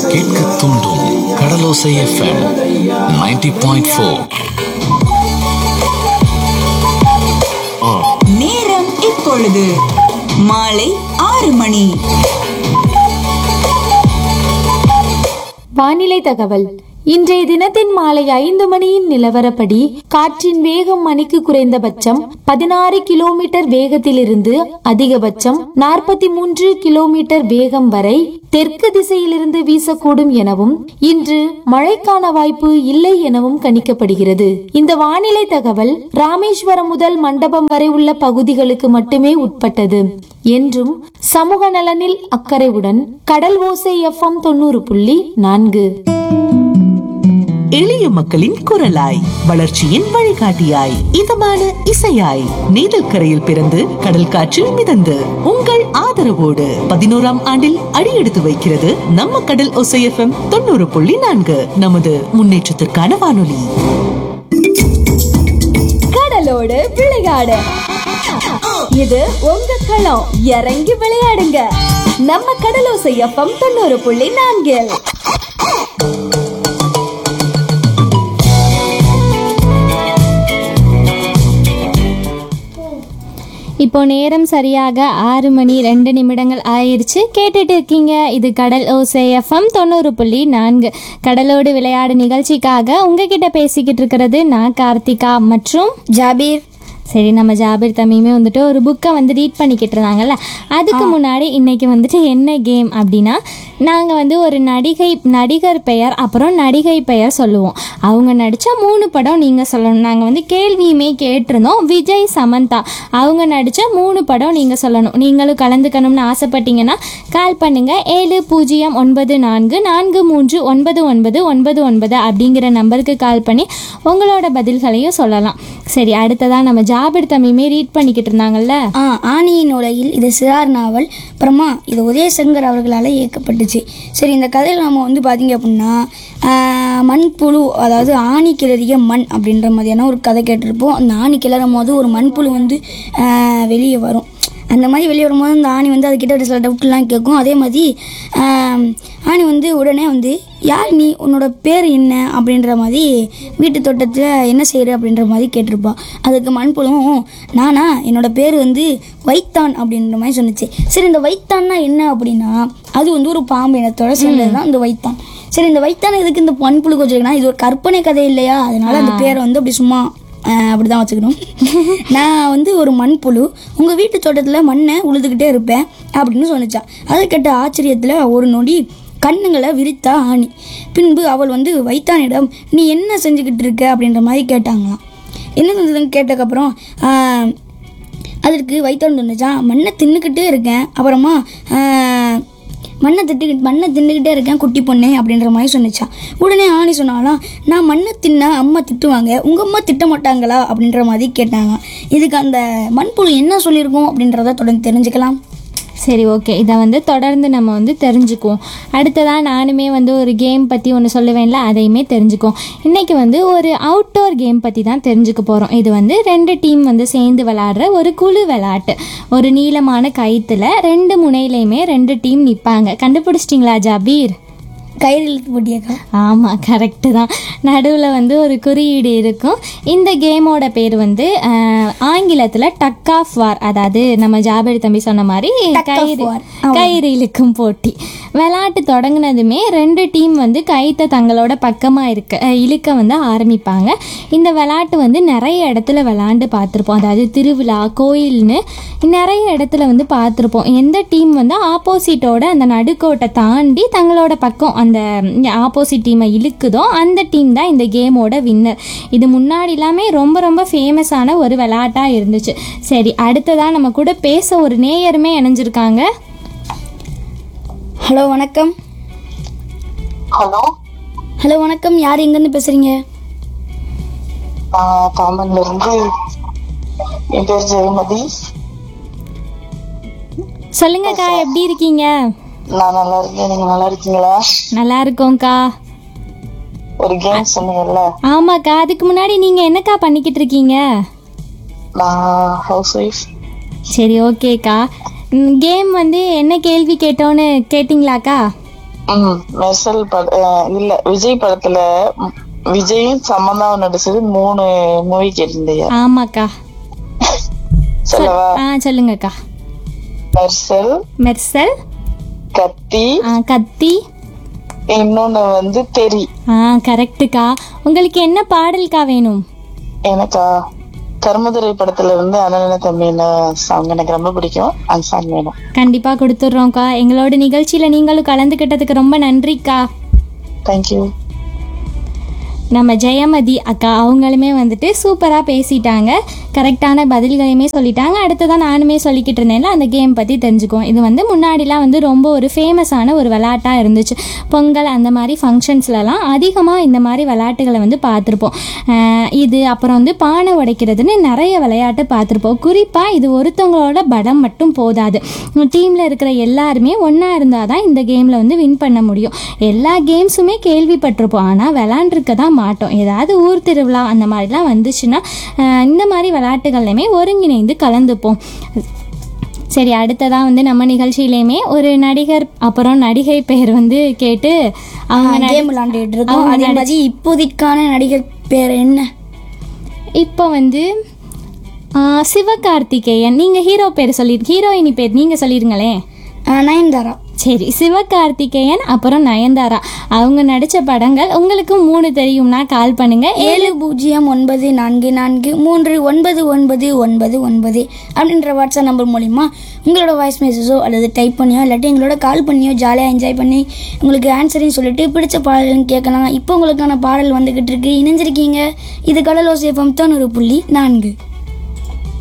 கேட்க தூண்டும் கடலோசை FM 90.4 point four நேரம் இப்பொழுது மாலை ஆறு மணி வானிலை தகவல் இன்றைய தினத்தின் மாலை ஐந்து மணியின் நிலவரப்படி காற்றின் வேகம் மணிக்கு குறைந்தபட்சம் பதினாறு கிலோமீட்டர் வேகத்திலிருந்து அதிகபட்சம் நாற்பத்தி மூன்று கிலோமீட்டர் வேகம் வரை தெற்கு திசையிலிருந்து வீசக்கூடும் எனவும் இன்று மழைக்கான வாய்ப்பு இல்லை எனவும் கணிக்கப்படுகிறது இந்த வானிலை தகவல் ராமேஸ்வரம் முதல் மண்டபம் வரை உள்ள பகுதிகளுக்கு மட்டுமே உட்பட்டது என்றும் சமூக நலனில் அக்கறையுடன் கடல் ஓசை எஃப்எம் தொண்ணூறு புள்ளி நான்கு எளிய மக்களின் குரலாய் வளர்ச்சியின் வழிகாட்டியாய் இதமான இசையாய் நீதல் கரையில் பிறந்து கடல் காற்றில் மிதந்து உங்கள் ஆதரவோடு பதினோராம் ஆண்டில் அடியெடுத்து வைக்கிறது நம்ம கடல் ஒசைஎஃப்எம் தொண்ணூறு புள்ளி நான்கு நமது முன்னேற்றத்திற்கான வானொலி கடலோடு விளையாடு இது உங்க களம் இறங்கி விளையாடுங்க நம்ம கடலோசை எஃப்எம் தொண்ணூறு புள்ளி நான்கில் இப்போ நேரம் சரியாக ஆறு மணி ரெண்டு நிமிடங்கள் ஆயிருச்சு கேட்டுட்டு இருக்கீங்க இது கடல் ஓசை எஃப்எம் தொண்ணூறு புள்ளி நான்கு கடலோடு விளையாடு நிகழ்ச்சிக்காக உங்ககிட்ட பேசிக்கிட்டு இருக்கிறது நான் கார்த்திகா மற்றும் ஜாபீர் சரி நம்ம ஜாபீர் தம்பியுமே வந்துட்டு ஒரு புக்கை வந்து ரீட் பண்ணிக்கிட்டு இருந்தாங்கல்ல அதுக்கு முன்னாடி இன்னைக்கு வந்துட்டு என்ன கேம் அப்படின்னா நாங்கள் வந்து ஒரு நடிகை நடிகர் பெயர் அப்புறம் நடிகை பெயர் சொல்லுவோம் அவங்க நடித்த மூணு படம் நீங்கள் சொல்லணும் நாங்கள் வந்து கேள்வியுமே கேட்டிருந்தோம் விஜய் சமந்தா அவங்க நடித்த மூணு படம் நீங்கள் சொல்லணும் நீங்களும் கலந்துக்கணும்னு ஆசைப்பட்டீங்கன்னா கால் பண்ணுங்க ஏழு பூஜ்ஜியம் ஒன்பது நான்கு நான்கு மூன்று ஒன்பது ஒன்பது ஒன்பது ஒன்பது அப்படிங்கிற நம்பருக்கு கால் பண்ணி உங்களோட பதில்களையும் சொல்லலாம் சரி அடுத்ததாக நம்ம ஜாபிர் தம்பியுமே ரீட் பண்ணிக்கிட்டு இருந்தாங்கல்ல ஆ ஆணியின் உலகில் இது சிறார் நாவல் அப்புறமா இது உதயசங்கர் அவர்களால் இயக்கப்பட்டுச்சு சரி இந்த கதையில் நம்ம வந்து பார்த்தீங்க அப்படின்னா ஆ, மண்புழு அதாவது ஆணி கிளறிய மண் அப்படின்ற மாதிரியான ஒரு கதை கேட்டிருப்போம் அந்த ஆணி கிளறும் போது ஒரு மண்புழு வந்து ஆ, வெளியே வரும் அந்த மாதிரி வெளியே வரும்போது அந்த ஆணி வந்து அதுக்கிட்ட ஒரு சில டவுட்லாம் கேட்கும் அதே மாதிரி ஆம், ஆணி வந்து உடனே வந்து யார் நீ உன்னோட பேர் என்ன அப்படின்ற மாதிரி வீட்டு தோட்டத்தில் என்ன செய்கிற அப்படின்ற மாதிரி கேட்டிருப்பா அதுக்கு மண்புழுவும் நானா என்னோட பேர் வந்து வைத்தான் அப்படின்ற மாதிரி சொன்னுச்சு சரி இந்த வைத்தான்னா என்ன அப்படின்னா அது வந்து ஒரு பாம்பு இனத்தோட சேர்ந்தது தான் இந்த வைத்தான் சரி இந்த வைத்தான் எதுக்கு இந்த மண்புழு வச்சிருக்குன்னா இது ஒரு கற்பனை கதை இல்லையா அதனால அந்த பேரை வந்து அப்படி சும்மா ஆஹ் அப்படிதான் வச்சுக்கணும் நான் வந்து ஒரு மண்புழு உங்கள் வீட்டு தோட்டத்தில் மண்ணை உழுதுகிட்டே இருப்பேன் அப்படின்னு சொன்னிச்சான் அதை கேட்ட ஆச்சரியத்தில் ஒரு நொடி கண்ணுங்களை விரித்தா ஆணி பின்பு அவள் வந்து வைத்தானிடம் நீ என்ன செஞ்சுக்கிட்டு இருக்க அப்படின்ற மாதிரி கேட்டாங்களாம் என்ன செஞ்சதுன்னு கேட்டதுக்கப்புறம் ஆஹ், அதற்கு வைத்தான் சொன்னிச்சான் மண்ணை தின்னுக்கிட்டே இருக்கேன் அப்புறமா ஆஹ், மண்ணை திட்டுக்கிட்டு மண்ணை தின்னுக்கிட்டே இருக்கேன் குட்டி பொண்ணே அப்படின்ற மாதிரி சொன்னிச்சான் உடனே ஆணி சொன்னாலாம் நான் மண்ணை தின்னா அம்மா திட்டுவாங்க உங்கள் அம்மா திட்ட மாட்டாங்களா அப்படின்ற மாதிரி கேட்டாங்க இதுக்கு அந்த மண்புழு என்ன சொல்லியிருக்கோம் அப்படின்றத தொடர்ந்து தெரிஞ்சுக்கலாம் சரி ஓகே இதை வந்து தொடர்ந்து நம்ம வந்து தெரிஞ்சுக்குவோம் அடுத்ததாக நானுமே வந்து ஒரு கேம் பற்றி ஒன்று சொல்லுவேன்ல அதையுமே தெரிஞ்சுக்குவோம் இன்றைக்கி வந்து ஒரு அவுட்டோர் கேம் பற்றி தான் தெரிஞ்சுக்க போகிறோம் இது வந்து ரெண்டு டீம் வந்து சேர்ந்து விளாடுற ஒரு குழு விளையாட்டு ஒரு நீளமான கயிற்றுல ரெண்டு முனையிலையுமே ரெண்டு டீம் நிற்பாங்க கண்டுபிடிச்சிட்டிங்களா ஜாபீர் கயிறு இழுத்து போட்டியாக்கா ஆமாம் கரெக்டு தான் நடுவில் வந்து ஒரு குறியீடு இருக்கும் இந்த கேமோட பேர் வந்து ஆங்கிலத்தில் டக் ஆஃப் வார் அதாவது நம்ம ஜாபேர் தம்பி சொன்ன மாதிரி கயிறு war. கயிறு இழுக்கும் போட்டி விளையாட்டு தொடங்கினதுமே ரெண்டு டீம் வந்து கயித்தை தங்களோட பக்கமாக இருக்க அஹ், இழுக்க வந்து ஆரம்பிப்பாங்க இந்த விளையாட்டு வந்து நிறைய இடத்துல விளாண்டு பார்த்துருப்போம் அதாவது திருவிழா கோயில்னு நிறைய இடத்துல வந்து பார்த்துருப்போம் எந்த டீம் வந்து ஆப்போசிட்டோட அந்த நடுக்கோட்டை தாண்டி தங்களோட பக்கம் அந்த ஆப்போசிட் டீமை இழுக்குதோ அந்த டீம் தான் இந்த கேமோட வின்னர் இது முன்னாடி எல்லாமே ரொம்ப ரொம்ப ஃபேமஸான ஒரு விளையாட்டாக இருந்துச்சு சரி அடுத்ததாக நம்ம கூட பேச ஒரு நேயருமே இணைஞ்சிருக்காங்க ஹலோ வணக்கம் ஹலோ ஹலோ வணக்கம் யார் எங்கேருந்து பேசுகிறீங்க நான் தாமன்ல இருந்து என் பேர் ஜெயமதி சொல்லுங்கக்கா எப்படி இருக்கீங்க நான் நல்லா இருக்கேன் நீங்க நல்லா இருக்கீங்களா நல்லா இருக்கோம்க்கா ஒரு கேம் சொன்னீங்கல்ல ஆமாக்கா அதுக்கு முன்னாடி நீங்கள் என்னக்கா பண்ணிக்கிட்டு இருக்கீங்க நான் ஹவுஸ் ஒய்ஃப் சரி ஓகேக்கா கேம் வந்து என்ன கேள்வி கேட்டோன்னு கேட்டிங்களாக்கா ம் மெர்சல் பட அஹ் இல்ல விஜய் படத்துல ம், விஜயும் சம்மந்தாவும் நடிச்சது மூணு மூவி கேட்டிருந்தீங்க ஆமாக்கா சொல்லவா ஆ சொல்லுங்கக்கா மெர்சல் மெர்சல் கத்தி ஆ, கத்தி இன்னொன்னு வந்து தெரி ஆ கரெக்டுக்கா உங்களுக்கு என்ன பாடல்க்கா வேணும் எனக்கா கர்மதுரை படத்துல இருந்து அண்ணன தம்பின சாங் எனக்கு ரொம்ப பிடிக்கும் அந்த சாங் வேணும் கண்டிப்பா கொடுத்துட்றோம்க்கா எங்களோட நிகழ்ச்சியில நீங்களும் கலந்துக்கிட்டதுக்கு ரொம்ப நன்றிக்கா தேங்க்யூ நம்ம ஜெயமதி அக்கா அவங்களுமே வந்துட்டு சூப்பராக பேசிட்டாங்க கரெக்டான பதில்களையுமே சொல்லிட்டாங்க அடுத்ததான் நானுமே சொல்லிக்கிட்டு இருந்தேன்ல அந்த கேம் பற்றி தெரிஞ்சுக்குவோம் இது வந்து முன்னாடிலாம் வந்து ரொம்ப ஒரு ஃபேமஸான ஒரு விளையாட்டாக இருந்துச்சு பொங்கல் அந்த மாதிரி ஃபங்க்ஷன்ஸ்லலாம் அதிகமாக இந்த மாதிரி விளையாட்டுகளை வந்து பார்த்துருப்போம் ஆஹ் இது அப்புறம் வந்து பானை உடைக்கிறதுன்னு நிறைய விளையாட்டு பார்த்துருப்போம் குறிப்பாக இது ஒருத்தவங்களோட படம் மட்டும் போதாது டீமில் இருக்கிற எல்லாருமே ஒன்றா இருந்தால் தான் இந்த கேமில் வந்து வின் பண்ண முடியும் எல்லா கேம்ஸுமே கேள்விப்பட்டிருப்போம் ஆனால் விளாண்டுருக்க தான் மாட்டோம் ஏதாவது ஊர் திருவிழா அந்த மாதிரிலாம் வந்துச்சுன்னா ஆஹ் இந்த மாதிரி விளையாட்டுகள்லையுமே ஒருங்கிணைந்து கலந்துப்போம் சரி அடுத்ததாக வந்து நம்ம நிகழ்ச்சியிலையுமே ஒரு நடிகர் அப்புறம் நடிகை பெயர் வந்து கேட்டு அவங்க நடி- கேம் விளாண்டுட்டு இருக்கோம் அவங்க அதே நடி- மாதிரி இப்போதைக்கான நடிகர் பேர் என்ன இப்போ வந்து ஆ, சிவகார்த்திகேயன் நீங்கள் ஹீரோ பேர் சொல்லி ஹீரோயினி பேர் நீங்கள் சொல்லிடுங்களேன் ஆஹ் நயன்தாரா சரி சிவகார்த்திகேயன் அப்புறம் நயன்தாரா அவங்க நடித்த படங்கள் உங்களுக்கு மூணு தெரியும்னா கால் பண்ணுங்க ஏழு பூஜ்ஜியம் ஒன்பது நான்கு நான்கு மூன்று ஒன்பது ஒன்பது ஒன்பது ஒன்பது அப்படின்ற வாட்ஸ்அப் நம்பர் மூலிமா உங்களோட வாய்ஸ் மெசேஜோ அல்லது டைப் பண்ணியோ இல்லாட்டி எங்களோட கால் பண்ணியோ ஜாலியாக என்ஜாய் பண்ணி உங்களுக்கு ஆன்சரையும் சொல்லிட்டு பிடிச்ச பாடல்கள் கேட்கலாம் இப்போ உங்களுக்கான பாடல் வந்துக்கிட்டு இருக்கு இணைஞ்சிருக்கீங்க இது கடலோசேஃபம் தொண்ணூறு புள்ளி நான்கு